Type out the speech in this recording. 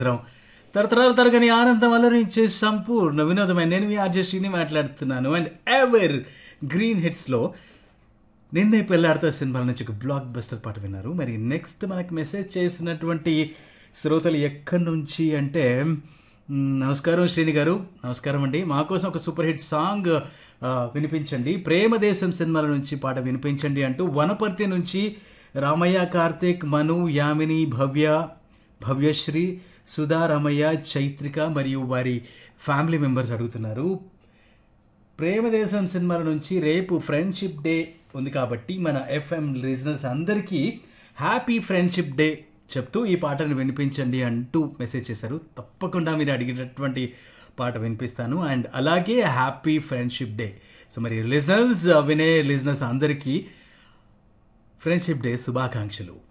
తరం తరతరాల తరగని ఆనందం అలరించే సంపూర్ణ వినోదమైన నేను మీ ఆర్జశ్రీని మాట్లాడుతున్నాను అండ్ ఎవర్ గ్రీన్ హిట్స్లో నిన్నే పెళ్ళాడతా సినిమాల నుంచి ఒక బ్లాక్ బస్టర్ పాట విన్నారు మరి నెక్స్ట్ మనకు మెసేజ్ చేసినటువంటి శ్రోతలు ఎక్కడి నుంచి అంటే మ్, నమస్కారం శ్రీని గారు నమస్కారం అండి మా కోసం ఒక సూపర్ హిట్ సాంగ్ ఆ, వినిపించండి ప్రేమదేశం సినిమాల నుంచి పాట వినిపించండి అంటూ వనపర్తి నుంచి రామయ్య కార్తీక్ మను యామిని భవ్య భవ్యశ్రీ సుధా రమయ్య చైత్రిక మరియు వారి ఫ్యామిలీ మెంబర్స్ అడుగుతున్నారు ప్రేమదేశం సినిమాల నుంచి రేపు ఫ్రెండ్షిప్ డే ఉంది కాబట్టి మన ఎఫ్ఎం లిజనర్స్ అందరికీ హ్యాపీ ఫ్రెండ్షిప్ డే చెప్తూ ఈ పాటను వినిపించండి అంటూ మెసేజ్ చేశారు తప్పకుండా మీరు అడిగినటువంటి పాట వినిపిస్తాను అండ్ అలాగే హ్యాపీ ఫ్రెండ్షిప్ డే సో మరి లిజనర్స్ వినే లిజనర్స్ అందరికీ ఫ్రెండ్షిప్ డే శుభాకాంక్షలు